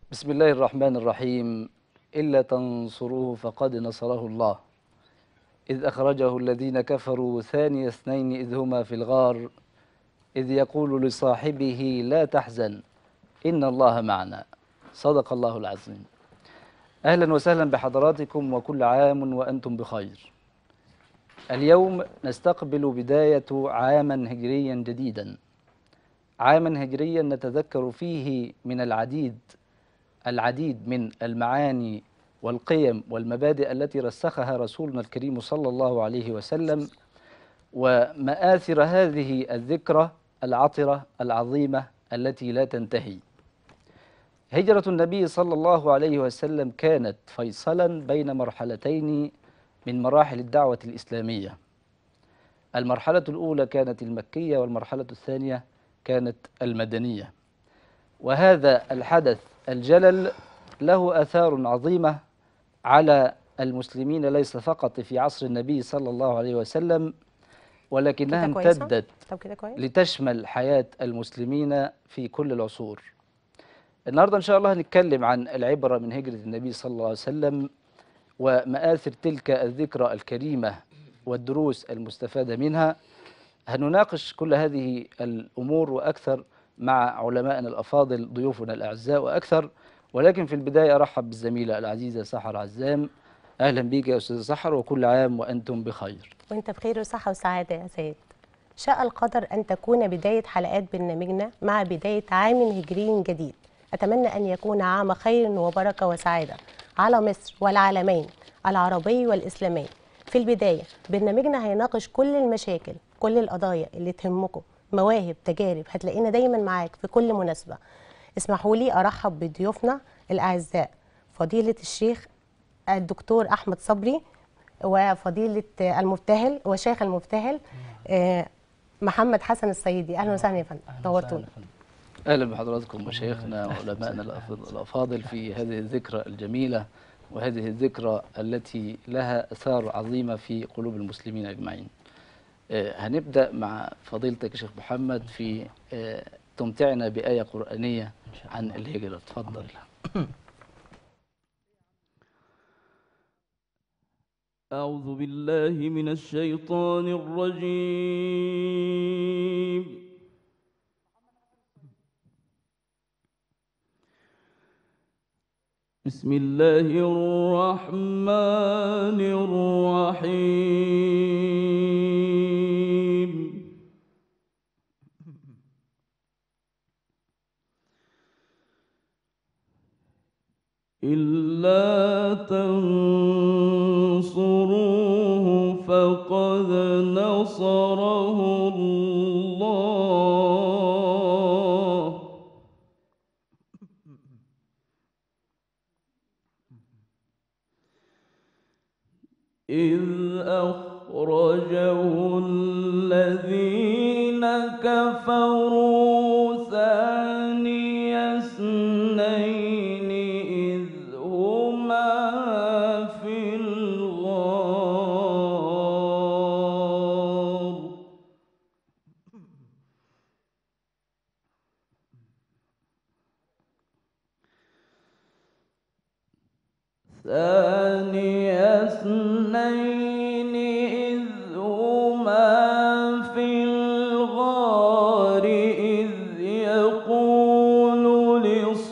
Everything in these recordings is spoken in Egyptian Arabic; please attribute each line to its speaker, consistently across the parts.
Speaker 1: بسم الله الرحمن الرحيم إلا تنصروه فقد نصره الله إذ أخرجه الذين كفروا ثاني اثنين إذ هما في الغار إذ يقول لصاحبه لا تحزن إن الله معنا صدق الله العظيم أهلا وسهلا بحضراتكم وكل عام وأنتم بخير اليوم نستقبل بداية عاما هجريا جديدا عاما هجريا نتذكر فيه من العديد العديد من المعاني والقيم والمبادئ التي رسخها رسولنا الكريم صلى الله عليه وسلم ومآثر هذه الذكرى العطرة العظيمة التي لا تنتهي هجرة النبي صلى الله عليه وسلم كانت فيصلا بين مرحلتين من مراحل الدعوة الإسلامية المرحلة الأولى كانت المكية والمرحلة الثانية كانت المدنية وهذا الحدث الجلل له آثار عظيمة على المسلمين ليس فقط في عصر النبي صلى الله عليه وسلم ولكنها
Speaker 2: كده كويسة؟
Speaker 1: امتدت
Speaker 2: طب كده كويس
Speaker 1: لتشمل حياة المسلمين في كل العصور النهاردة إن شاء الله هنتكلم عن العبرة من هجرة النبي صلى الله عليه وسلم ومآثر تلك الذكرى الكريمة والدروس المستفادة منها هنناقش كل هذه الأمور وأكثر مع علمائنا الأفاضل ضيوفنا الأعزاء وأكثر ولكن في البداية أرحب بالزميلة العزيزة سحر عزام أهلا بك يا أستاذة سحر وكل عام وأنتم بخير
Speaker 2: وانت بخير وصحة وسعادة يا سيد شاء القدر أن تكون بداية حلقات برنامجنا مع بداية عام هجري جديد أتمنى أن يكون عام خير وبركة وسعادة على مصر والعالمين العربي والإسلامي في البداية برنامجنا هيناقش كل المشاكل كل القضايا اللي تهمكم مواهب تجارب هتلاقينا دايما معاك في كل مناسبة اسمحوا لي أرحب بضيوفنا الأعزاء فضيلة الشيخ الدكتور أحمد صبري وفضيلة المبتهل وشيخ المبتهل آه، محمد حسن السيدي أهلا وسهلا يا فندم نورتونا
Speaker 1: أهلا بحضراتكم مشايخنا وعلمائنا الأف- الأفاضل في هذه الذكرى الجميلة وهذه الذكرى التي لها أثار عظيمة في قلوب المسلمين أجمعين آه، هنبدأ مع فضيلتك يا شيخ محمد في آه، تمتعنا بآية قرآنية عن الهجرة تفضل
Speaker 3: أعوذ بالله من الشيطان الرجيم بسم الله الرحمن الرحيم إلا تنصروه فقد نصره الله إذ أخرجه الذين كفروا ثاني اثنين إذ هما في الغار ثاني اثنين إذ هما في الغار إذ يقول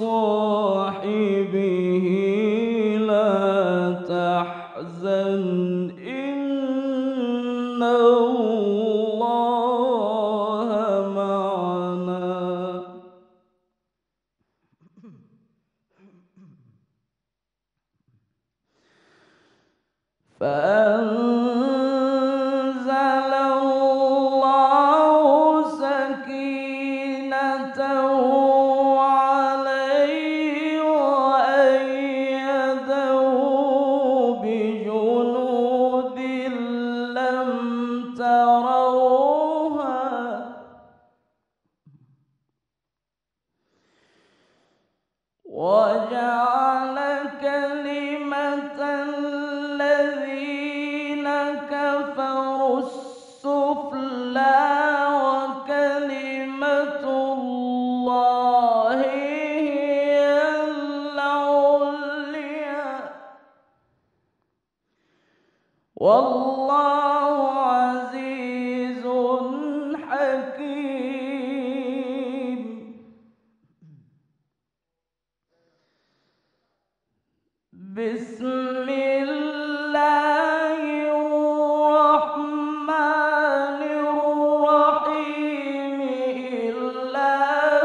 Speaker 3: لصاحبه لا تحزن إن الله معنا فأنزل الله سكينته عليه وأيده بجنود لم تروها وجعل كلمة الذين كفروا السفلى وكلمة الله هي والله عزيز حكيم بسم الله الرحمن الرحيم إلا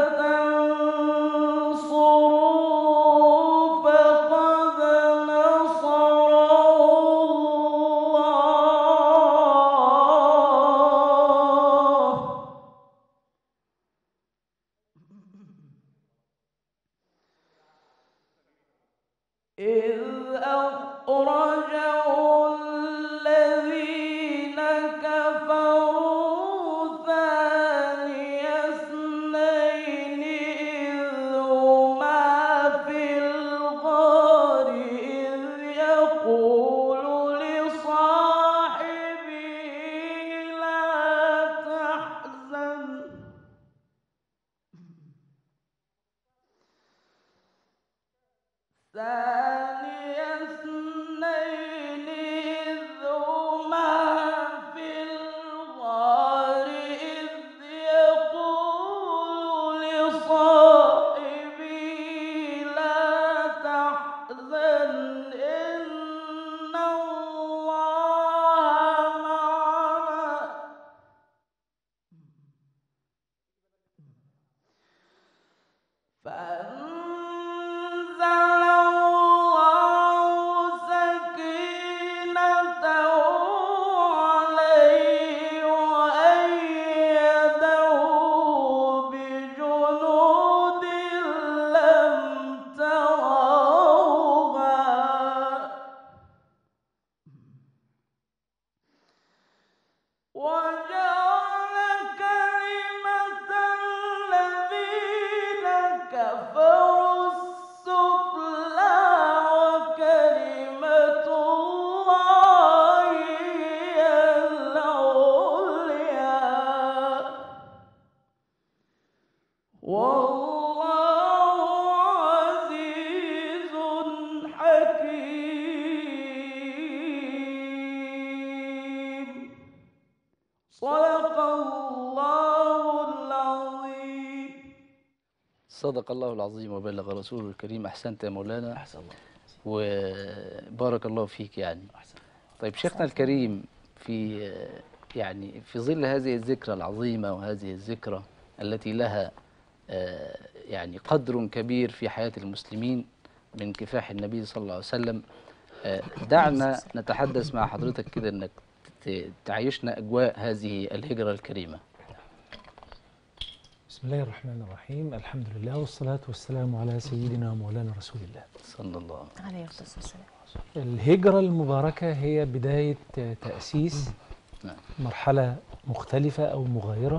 Speaker 3: تنصروا فقد نصره الله إذ أخرجه الذين كفروا ثاني اثنين إذ هما في الغار إذ يقول لصاحبه لا تحزن ثاني اثنين إذ هما في الغار إذ يقول لصاحبه لا تحزن إن الله معنا فأنزل الله سكينته عليه وأيده بجنود لم تروها وجعل كلمة الذين كفروا السفلى وكلمة الله هي العليا والله عزيز حكيم صدق الله العظيم
Speaker 1: صدق الله العظيم وبلغ رسوله الكريم أحسنت يا مولانا أحسن الله وبارك الله فيك يعني طيب شيخنا الكريم في يعني في ظل هذه الذكرى العظيمة وهذه الذكرى التي لها آه، يعني قدر كبير في حياة المسلمين من كفاح النبي صلى الله عليه وسلم آه، دعنا نتحدث مع حضرتك كده انك ت- تعيشنا اجواء هذه الهجرة الكريمة
Speaker 4: بسم الله الرحمن الرحيم الحمد لله والصلاة والسلام على سيدنا ومولانا رسول الله
Speaker 1: صلى الله عليه
Speaker 2: عليه الصلاة والسلام
Speaker 4: الهجرة المباركة هي بداية تأسيس
Speaker 1: نعم.
Speaker 4: مرحلة مختلفة أو مغايرة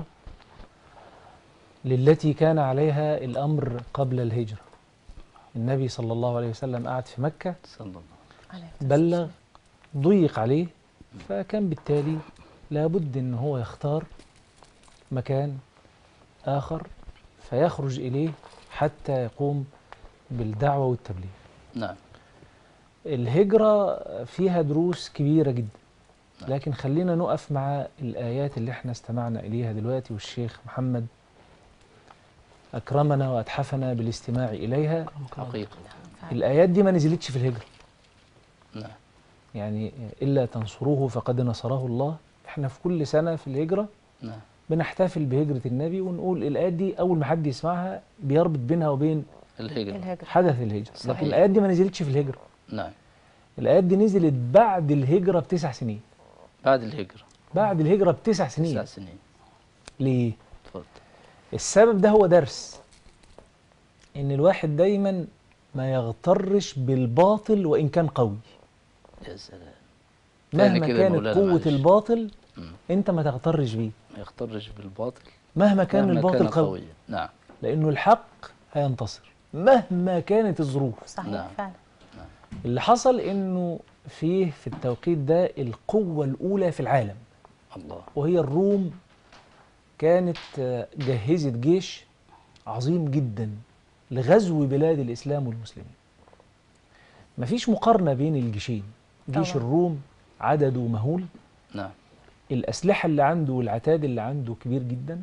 Speaker 4: للتي كان عليها الأمر قبل الهجرة النبي صلى الله عليه وسلم قعد في مكة
Speaker 1: صلى الله
Speaker 2: عليه الصلاة
Speaker 4: بلغ ضيق عليه فكان بالتالي لابد ان هو يختار مكان اخر فيخرج اليه حتى يقوم بالدعوه والتبليغ
Speaker 1: نعم
Speaker 4: الهجره فيها دروس كبيره جدا لكن خلينا نقف مع الايات اللي احنا استمعنا اليها دلوقتي والشيخ محمد اكرمنا واتحفنا بالاستماع اليها
Speaker 1: حقيقة
Speaker 2: والسلام.
Speaker 4: الايات دي ما نزلتش في الهجره
Speaker 1: نعم
Speaker 4: يعني إلا تنصروه فقد نصره الله احنا في كل سنة في الهجرة
Speaker 1: نعم
Speaker 4: بنحتفل بهجرة النبي ونقول الآيات دي أول ما حد يسمعها بيربط بينها وبين
Speaker 1: الهجرة
Speaker 2: الهجرة
Speaker 4: حدث الهجرة
Speaker 1: صحيح.
Speaker 4: لكن الآيات دي ما نزلتش في الهجرة
Speaker 1: نعم
Speaker 4: الآيات دي نزلت بعد الهجرة بتسع سنين
Speaker 1: بعد الهجرة
Speaker 4: بعد الهجرة بتسع سنين
Speaker 1: تسع سنين
Speaker 4: ليه؟
Speaker 1: اتفضل
Speaker 4: السبب ده هو درس إن الواحد دايما ما يغترش بالباطل وإن كان قوي
Speaker 1: يا سلام تاني
Speaker 4: مهما
Speaker 1: كده يا
Speaker 4: كانت
Speaker 1: مولانا
Speaker 4: قوة
Speaker 1: معلش.
Speaker 4: الباطل
Speaker 1: مم.
Speaker 4: أنت ما تغترش بيه
Speaker 1: ما يخترش بالباطل
Speaker 4: مهما كان
Speaker 1: مهما
Speaker 4: الباطل
Speaker 1: كان
Speaker 4: قوي
Speaker 1: قويا نعم
Speaker 4: لأنه الحق هينتصر مهما كانت الظروف
Speaker 2: صحيح
Speaker 1: نعم.
Speaker 2: فعلا
Speaker 4: اللي حصل إنه فيه في التوقيت ده القوة الأولى في العالم
Speaker 1: الله
Speaker 4: وهي الروم كانت آه، جهزت جيش عظيم جدا لغزو بلاد الإسلام والمسلمين مفيش مقارنة بين الجيشين جيش
Speaker 2: طبعا.
Speaker 4: الروم عدده مهول
Speaker 1: نعم
Speaker 4: الأسلحة اللي عنده والعتاد اللي عنده كبير جدا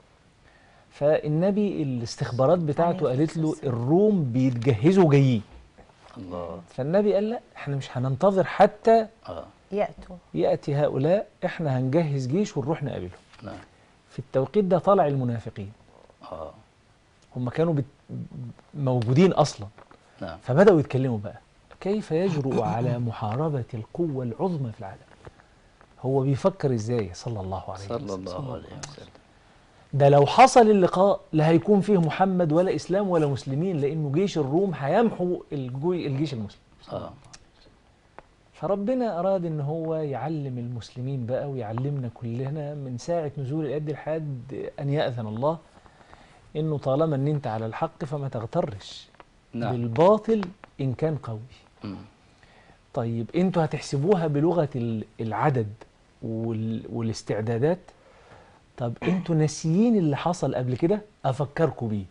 Speaker 4: فالنبي الاستخبارات بتاعته
Speaker 2: عليه
Speaker 4: قالت له
Speaker 2: الصلاة والسلام.
Speaker 4: الروم بيتجهزوا جايين
Speaker 1: الله
Speaker 4: فالنبي قال لا احنا مش هننتظر حتى
Speaker 1: اه
Speaker 2: يأتوا
Speaker 4: يأتي هؤلاء احنا هنجهز جيش ونروح نقابلهم
Speaker 1: نعم
Speaker 4: في التوقيت ده طلع المنافقين
Speaker 1: اه
Speaker 4: هم كانوا بت... موجودين أصلا
Speaker 1: نعم
Speaker 4: فبدأوا يتكلموا بقى كيف يجرؤ على محاربة القوة العظمى في العالم هو بيفكر ازاي صلى الله عليه
Speaker 1: صلى
Speaker 4: وسلم
Speaker 1: الله عليه وسلم
Speaker 4: ده لو حصل اللقاء لا هيكون فيه محمد ولا إسلام ولا مسلمين لأنه جيش الروم هيمحو الجوي الجيش المسلم
Speaker 1: اه
Speaker 4: فربنا أراد إن هو يعلم المسلمين بقى ويعلمنا كلنا من ساعة نزول الآيات دي لحد أن يأذن الله إنه طالما إن أنت على الحق فما تغترش
Speaker 1: نعم
Speaker 4: بالباطل إن كان قوي
Speaker 1: مم.
Speaker 4: طيب انتوا هتحسبوها بلغة ال- العدد وال- والاستعدادات طب انتوا ناسيين اللي حصل قبل كده افكركم بيه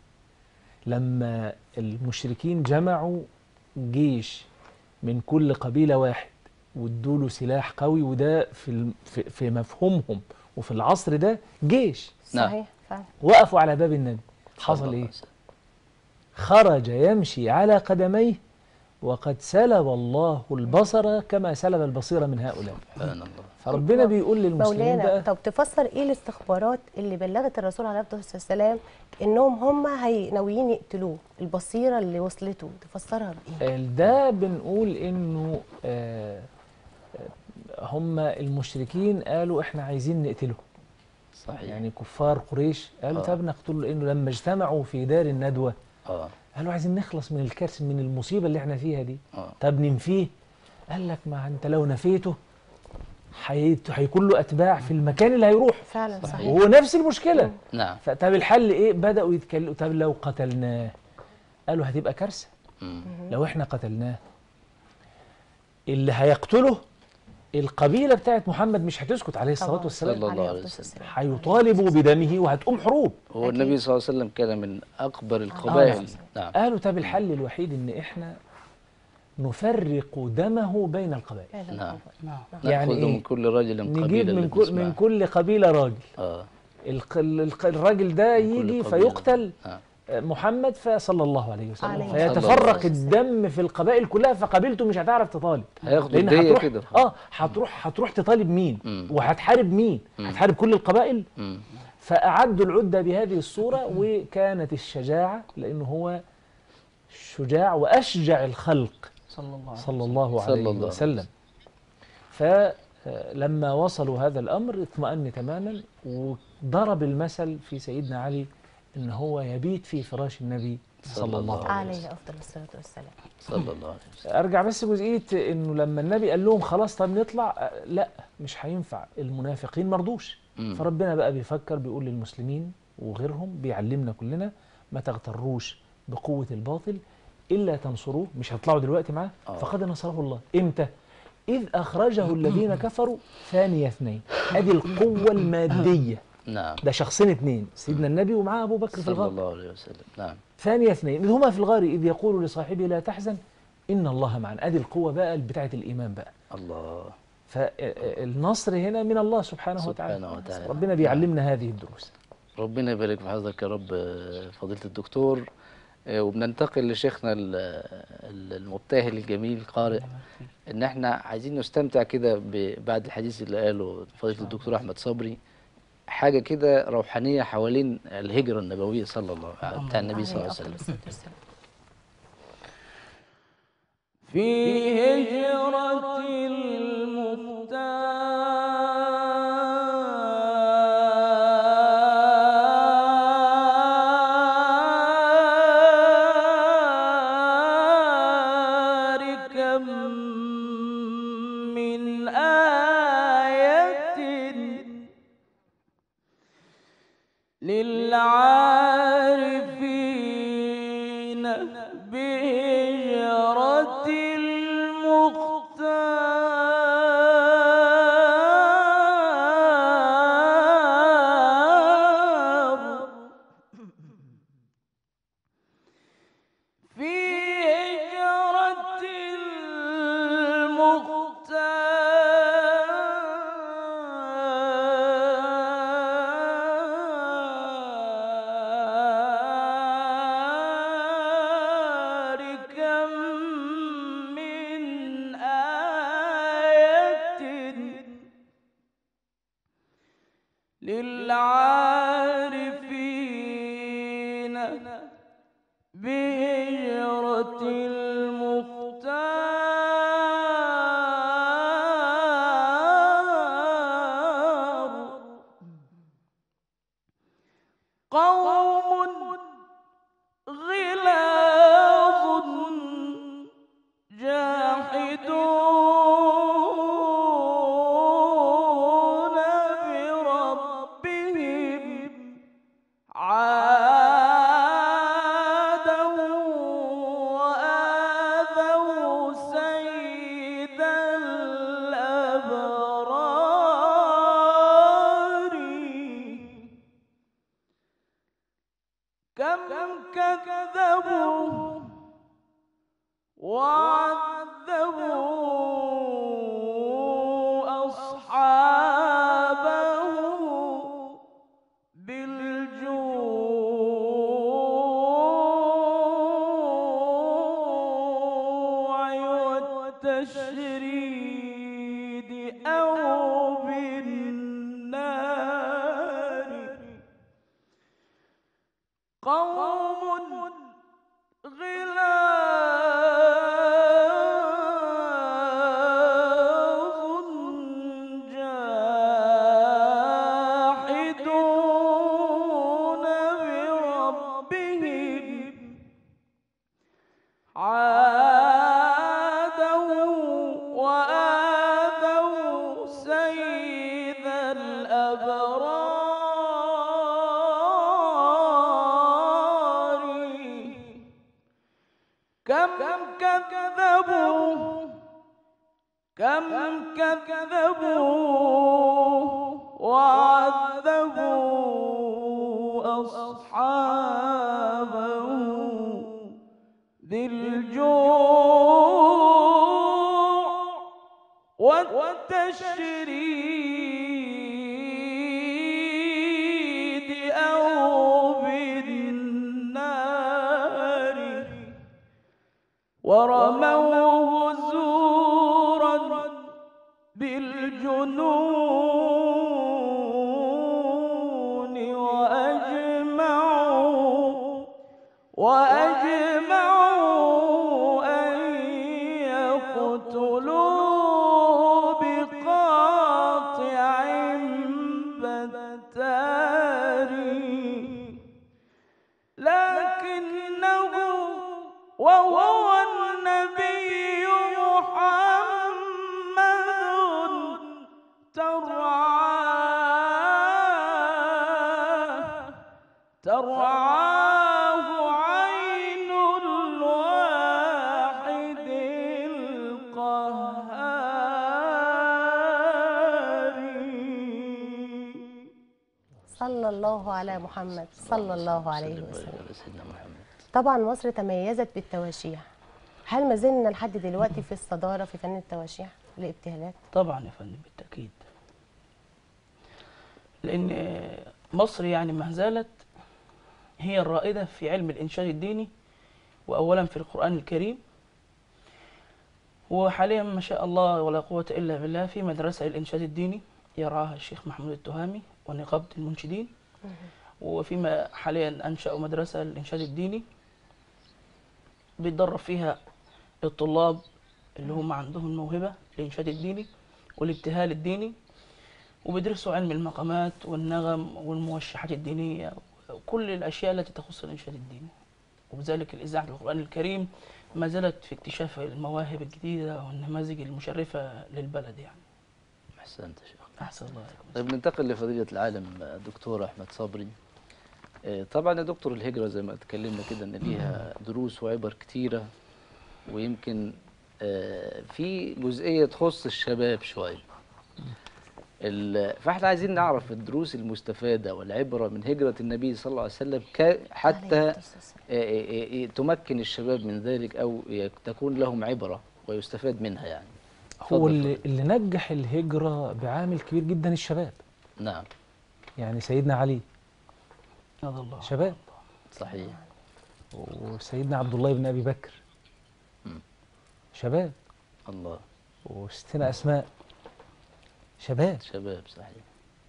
Speaker 4: لما المشركين جمعوا جيش من كل قبيلة واحد وادوا له سلاح قوي وده في الم- في في مفهومهم وفي العصر ده جيش
Speaker 1: نعم.
Speaker 2: صحيح فعلا
Speaker 4: وقفوا على باب النبي
Speaker 1: صلى
Speaker 4: حصل
Speaker 1: الله
Speaker 4: ايه
Speaker 1: عليه وسلم.
Speaker 4: خرج يمشي على قدميه وقد سلب الله البصر كما سلب البصير من هؤلاء
Speaker 1: سبحان الله
Speaker 4: فربنا بيقول للمسلمين
Speaker 2: مولانا
Speaker 4: بقى
Speaker 2: طب تفسر ايه الاستخبارات اللي بلغت الرسول عليه الصلاه والسلام انهم هم هي ناويين يقتلوه البصيره اللي وصلته تفسرها بايه
Speaker 4: ده بنقول انه آه، آه، هم المشركين قالوا احنا عايزين نقتله
Speaker 1: صحيح
Speaker 4: يعني كفار قريش قالوا
Speaker 1: آه.
Speaker 4: طب نقتله لانه لما اجتمعوا في دار الندوه
Speaker 1: اه
Speaker 4: قالوا عايزين نخلص من الكارثه من المصيبه اللي احنا فيها دي
Speaker 1: اه
Speaker 4: طب ننفيه قال لك ما انت لو نفيته حيت- هيكون له اتباع في المكان اللي هيروح
Speaker 2: فعلا صحيح
Speaker 4: وهو نفس المشكله
Speaker 1: نعم
Speaker 4: فطب الحل ايه بداوا يتكلموا طب لو قتلناه قالوا هتبقى كارثه
Speaker 1: مم.
Speaker 4: لو احنا قتلناه اللي هيقتله القبيله بتاعت محمد مش هتسكت عليه الصلاه
Speaker 2: طبعاً.
Speaker 4: والسلام
Speaker 1: صلى الله عليه
Speaker 2: عليه
Speaker 1: وسلم.
Speaker 2: الصلاة
Speaker 4: هيطالبوا بدمه وهتقوم حروب
Speaker 1: هو
Speaker 2: أكيد.
Speaker 1: النبي صلى الله عليه وسلم كان من اكبر القبائل نعم
Speaker 4: قالوا طب الحل الوحيد ان احنا نفرق دمه بين القبائل
Speaker 2: فعلا.
Speaker 1: نعم.
Speaker 5: نعم
Speaker 4: يعني
Speaker 1: ناخذ من
Speaker 4: إيه؟
Speaker 1: كل رجل
Speaker 4: نجيب
Speaker 1: قبيله
Speaker 4: من
Speaker 1: اللي
Speaker 4: كل من
Speaker 1: بنسمعها.
Speaker 4: كل قبيله راجل
Speaker 1: اه
Speaker 4: الق- الق- الراجل ده
Speaker 1: من كل
Speaker 4: يجي
Speaker 1: قبيلة.
Speaker 4: فيقتل
Speaker 1: آه.
Speaker 4: محمد فصلى الله عليه وسلم
Speaker 2: عليه
Speaker 1: الصلاة
Speaker 4: فيتفرق
Speaker 2: والسلام.
Speaker 4: الدم في القبائل كلها فقبيلته مش هتعرف تطالب
Speaker 1: هياخدوا
Speaker 4: لان
Speaker 1: الدية
Speaker 4: هتروح
Speaker 1: كده
Speaker 4: اه هتروح هتروح تطالب مين
Speaker 1: مم.
Speaker 4: وهتحارب مين
Speaker 1: مم.
Speaker 4: هتحارب كل القبائل
Speaker 1: مم.
Speaker 4: فأعدوا العدة بهذه الصورة وكانت الشجاعة لأنه هو شجاع وأشجع الخلق
Speaker 5: صلى الله عليه
Speaker 4: صلى الله
Speaker 1: صلى
Speaker 4: عليه
Speaker 1: الله عليه
Speaker 4: وسلم فلما وصلوا هذا الأمر اطمأن تماما وضرب المثل في سيدنا علي ان هو يبيت في فراش النبي صلى الله عليه وسلم
Speaker 2: عليه افضل الصلاه والسلام
Speaker 1: صلى الله عليه وسلم
Speaker 4: ارجع بس جزئيه انه لما النبي قال لهم خلاص طب نطلع أه، لا مش هينفع المنافقين مرضوش
Speaker 1: مم.
Speaker 4: فربنا بقى بيفكر بيقول للمسلمين وغيرهم بيعلمنا كلنا ما تغتروش بقوه الباطل الا تنصروه مش هتطلعوا دلوقتي معاه
Speaker 1: آه.
Speaker 4: فقد نصره الله امتى اذ اخرجه الذين كفروا ثاني اثنين ادي القوه الماديه
Speaker 1: نعم
Speaker 4: ده شخصين اثنين سيدنا النبي ومعاه ابو بكر في
Speaker 1: صلى
Speaker 4: الغار
Speaker 1: الله عليه وسلم نعم
Speaker 4: ثاني اثنين إذ هما في الغار إذ يقول لصاحبه لا تحزن إن الله معنا أدي القوة بقى بتاعة الإيمان بقى
Speaker 1: الله
Speaker 4: فالنصر هنا من الله سبحانه,
Speaker 1: سبحانه
Speaker 4: وتعالى
Speaker 1: وتعالى.
Speaker 4: ربنا بيعلمنا هذه الدروس
Speaker 1: ربنا يبارك في حضرتك يا رب آه، فضيلة الدكتور آه، وبننتقل لشيخنا ال- ال- المبتهل الجميل القارئ ان احنا عايزين نستمتع كده ب- بعد الحديث اللي قاله فضيلة الدكتور احمد صبري حاجة كده روحانية حوالين الهجرة النبوية صلى الله عليه بتاع النبي صلى الله عليه
Speaker 2: أفضل
Speaker 1: وسلم
Speaker 2: الصلاة والسلام.
Speaker 3: في هجرة المختار كم من آية للعارفين بهجرة المختار في هجرة المختار بهجرة المختار قوم غلاظ جاحدون بربهم عادوا وآذوا سيد الأبرار كم كذبوا وعذبوا أصحابه بالجوع والتشريد أو بالنار قوم غلاظ جاحدون بربهم عادوا وآذوا سيد الأبرار كم كذبوا كم كذبوا وعذبوا أصحابه بالجوع والتشريد أو بالنار ورموه زورا بالجنون وأجمعوا وأجمعوا أن يقتلوا بقاطع بتار لكنه وهو النبي محمد ترعاه ترعاه عين الواحد القهار
Speaker 2: صلى الله على محمد صلى الله عليه
Speaker 1: وسلم
Speaker 2: وسلم
Speaker 1: على سيدنا محمد
Speaker 2: طبعا مصر تميزت بالتواشيح هل ما زلنا لحد دلوقتي في الصدارة في فن التواشيح الابتهالات
Speaker 5: طبعا يا فندم بالتأكيد لأن مصر يعني ما زالت هي الرائدة في علم الإنشاد الديني وأولا في القرآن الكريم وحاليا ما شاء الله ولا قوة إلا بالله في مدرسة للإنشاد الديني يرعاها الشيخ محمود التهامي ونقابة المنشدين وفيما حاليا أنشأوا مدرسة للإنشاد الديني بيتدرب فيها الطلاب اللي هم عندهم الموهبة للإنشاد الديني والابتهال الديني وبيدرسوا علم المقامات والنغم والموشحات الدينية وكل الأشياء التي تخص الإنشاد الديني وبذلك الإذاعة القرآن الكريم ما زالت في اكتشاف المواهب الجديدة والنماذج المشرفة للبلد يعني
Speaker 1: احسنت يا شيخ
Speaker 5: أحسن الله عليكم
Speaker 1: طيب ننتقل لفضيلة العالم دكتور أحمد صبري آه، طبعا يا دكتور الهجرة زي ما اتكلمنا كده إن ليها دروس وعبر كتيرة ويمكن آه، في جزئية تخص الشباب شوية ال- فاحنا عايزين نعرف الدروس المستفادة والعبرة من هجرة النبي صلى الله عليه وسلم ك- حتى
Speaker 2: عليه
Speaker 1: آه،
Speaker 2: الصلاة والسلام.
Speaker 1: آه، آه، تمكن الشباب من ذلك أو ي- تكون لهم عبرة ويستفاد منها يعني
Speaker 4: هو
Speaker 1: اتفضل
Speaker 4: اللي,
Speaker 1: فضيلة.
Speaker 4: اللي نجح الهجرة بعامل كبير جدا الشباب
Speaker 1: نعم
Speaker 4: يعني سيدنا علي
Speaker 5: هذا الله
Speaker 4: شباب
Speaker 1: صحيح
Speaker 4: وسيدنا عبد الله بن أبي بكر
Speaker 1: مم.
Speaker 4: شباب
Speaker 1: الله
Speaker 4: وستنا أسماء شباب
Speaker 1: شباب صحيح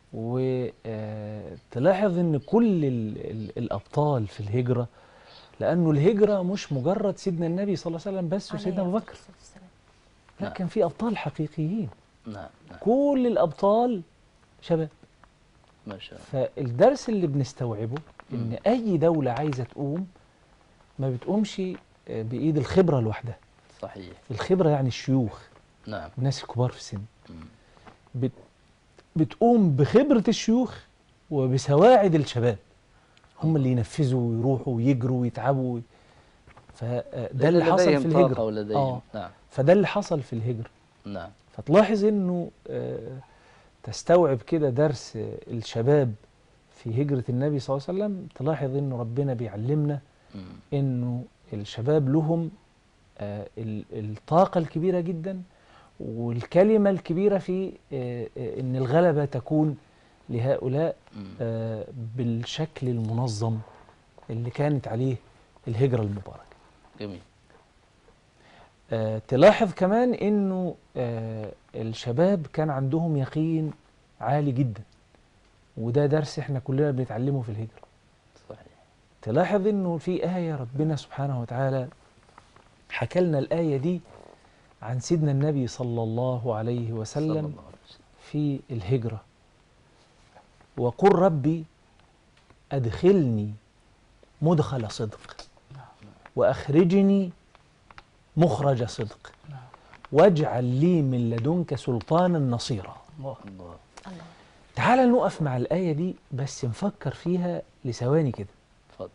Speaker 4: وتلاحظ ان كل ال ال الابطال في الهجره لانه الهجره مش مجرد سيدنا النبي صلى الله عليه وسلم بس وسيدنا ابو بكر لا
Speaker 1: نعم.
Speaker 4: كان في ابطال حقيقيين
Speaker 1: نعم نعم
Speaker 4: كل الابطال شباب
Speaker 1: ما شاء الله
Speaker 4: فالدرس اللي بنستوعبه ان اي دوله عايزه تقوم ما بتقومش آه، بايد الخبره لوحدها
Speaker 1: صحيح
Speaker 4: الخبره يعني الشيوخ
Speaker 1: نعم
Speaker 4: الناس الكبار في السن
Speaker 1: مم.
Speaker 4: بت بتقوم بخبره الشيوخ وبسواعد الشباب هم اللي ينفذوا ويروحوا ويجروا ويتعبوا فده اللي حصل
Speaker 1: لديهم
Speaker 4: في
Speaker 1: طاقة
Speaker 4: الهجره
Speaker 1: ولديهم
Speaker 4: آه.
Speaker 1: نعم
Speaker 4: فده اللي حصل في الهجره
Speaker 1: نعم
Speaker 4: فتلاحظ انه آه، تستوعب كده درس آه، الشباب في هجرة النبي صلى الله عليه وسلم تلاحظ انه ربنا بيعلمنا
Speaker 1: مم.
Speaker 4: انه الشباب لهم آه، ال- الطاقة الكبيرة جدا والكلمة الكبيرة في آه، آه، ان الغلبة تكون لهؤلاء
Speaker 1: مم.
Speaker 4: آه، بالشكل المنظم اللي كانت عليه الهجرة المباركة
Speaker 1: جميل
Speaker 4: آه، تلاحظ كمان انه آه، الشباب كان عندهم يقين عالي جدا وده درس احنا كلنا بنتعلمه في الهجرة
Speaker 1: صحيح
Speaker 4: تلاحظ انه في آية ربنا سبحانه وتعالى حكى لنا الآية دي عن سيدنا النبي صلى الله عليه
Speaker 1: صلى
Speaker 4: وسلم
Speaker 1: الله عليه وسلم
Speaker 4: في الهجرة وقل ربي أدخلني مدخل صدق وأخرجني مخرج صدق
Speaker 5: نعم.
Speaker 4: واجعل لي من لدنك سلطانا نصيرا
Speaker 5: الله
Speaker 1: الله
Speaker 4: تعال نقف مع الآية دي بس نفكر فيها لثواني كده
Speaker 1: اتفضل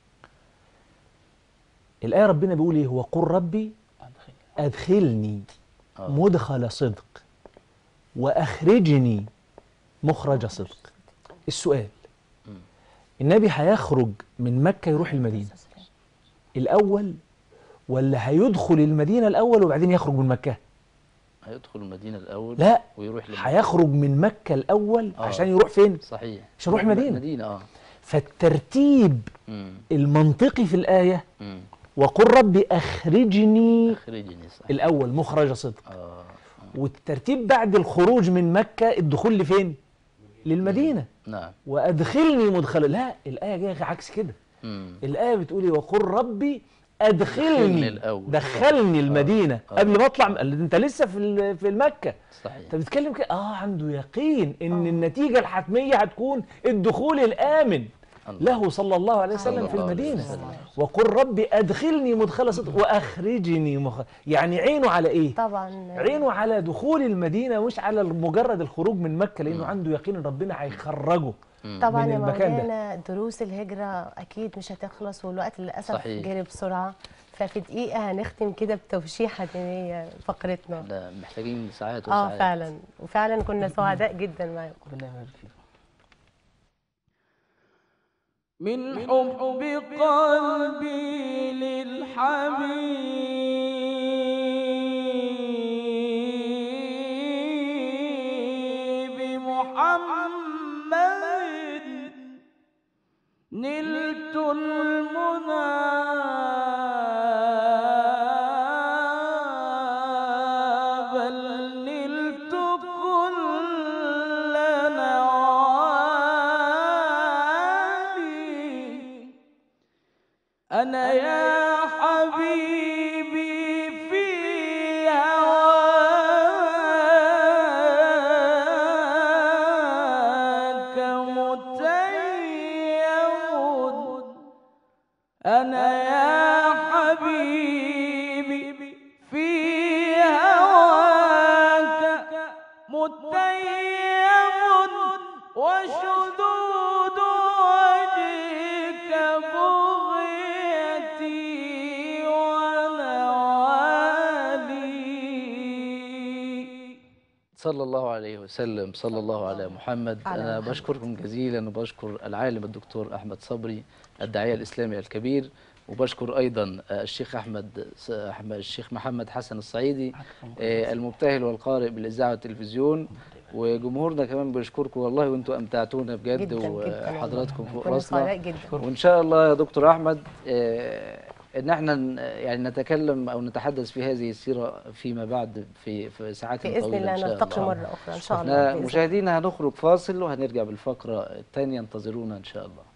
Speaker 4: الآية ربنا بيقول إيه وقل ربي
Speaker 5: أدخل
Speaker 4: أدخلني
Speaker 1: آه.
Speaker 4: مدخل صدق وأخرجني مخرج صدق السؤال
Speaker 1: مم.
Speaker 4: النبي هيخرج من مكة يروح المدينة الأول ولا هيدخل المدينة الأول وبعدين يخرج من مكة
Speaker 1: هيدخل المدينة الأول
Speaker 4: لا
Speaker 1: ويروح للمدينة
Speaker 4: هيخرج من مكة الأول
Speaker 1: آه.
Speaker 4: عشان يروح فين
Speaker 1: صحيح
Speaker 4: عشان يروح المدينة.
Speaker 1: مدينة اه
Speaker 4: فالترتيب
Speaker 1: مم.
Speaker 4: المنطقي في الآية
Speaker 1: مم.
Speaker 4: وقل ربي أخرجني
Speaker 1: اخرجني صح
Speaker 4: الأول مخرج صدق
Speaker 1: اه آه.
Speaker 4: والترتيب بعد الخروج من مكة الدخول لفين للمدينة
Speaker 1: نعم
Speaker 4: وأدخلني مدخل لا الآية جاية عكس كده
Speaker 1: مم.
Speaker 4: الآية بتقولي وقل ربي
Speaker 1: دخلني
Speaker 4: أدخلني
Speaker 1: الأول.
Speaker 4: دخلني المدينة
Speaker 1: آه.
Speaker 4: قبل ما أطلع قال أنت لسه في ال- في المكة
Speaker 1: صحيح
Speaker 4: أنت بتتكلم كده آه عنده يقين إن النتيجة الحتمية هتكون الدخول الآمن
Speaker 1: الله.
Speaker 4: له صلى الله عليه وسلم في
Speaker 1: الله عليه
Speaker 4: المدينة
Speaker 1: وسلم.
Speaker 4: وقل ربي أدخلني مدخل صدق وأخرجني مخ... يعني عينه على إيه؟
Speaker 2: طبعا
Speaker 4: عينه على دخول المدينة مش على مجرد الخروج من مكة لأنه عنده يقين إن ربنا هيخرجه
Speaker 2: طبعا
Speaker 4: من
Speaker 2: يا
Speaker 4: المكان ده.
Speaker 2: مولانا دروس الهجرة أكيد مش هتخلص والوقت للأسف
Speaker 1: صحيح.
Speaker 2: جري بسرعة ففي دقيقة هنختم كده بتوشيحة دينية فقرتنا
Speaker 1: لا محتاجين ساعات
Speaker 2: اه
Speaker 1: وساعات
Speaker 2: فعلا وفعلا كنا سعداء جدا معاكم
Speaker 5: ربنا يبارك فيك
Speaker 3: من حب قلبي للحبيب محمد نلت المنى بل نلت كل نوالي أنا يا حبيبي في هواك متيم أنا يا حبيبي في هواك متيم وشذوذ وجهك بغيتي ونوالي
Speaker 1: صلى الله عليه وسلم صلى الله على محمد
Speaker 2: على
Speaker 1: أنا
Speaker 2: محمد.
Speaker 1: بشكركم جزيلا وبشكر العالم الدكتور أحمد صبري الداعية الإسلامي الكبير وبشكر أيضا آه، الشيخ أحمد أحمد الشيخ محمد حسن الصعيدي آه، المبتهل والقارئ بالإذاعة والتلفزيون وجمهورنا كمان بيشكركم والله وانتم أمتعتونا بجد
Speaker 2: جدا جدا
Speaker 1: وحضراتكم فوق
Speaker 2: كنا
Speaker 1: راسنا
Speaker 2: سعداء جدا
Speaker 1: وإن شاء الله يا دكتور أحمد آه، ان احنا ن- يعني نتكلم او نتحدث في هذه السيره فيما بعد في في ساعات
Speaker 2: باذن
Speaker 1: طويله
Speaker 2: الله
Speaker 1: ان شاء
Speaker 2: نلتقي
Speaker 1: الله
Speaker 2: مره اخرى ان شاء الله
Speaker 1: احنا
Speaker 2: بإذن الله.
Speaker 1: مشاهدينا هنخرج فاصل وهنرجع بالفقره الثانيه انتظرونا ان شاء الله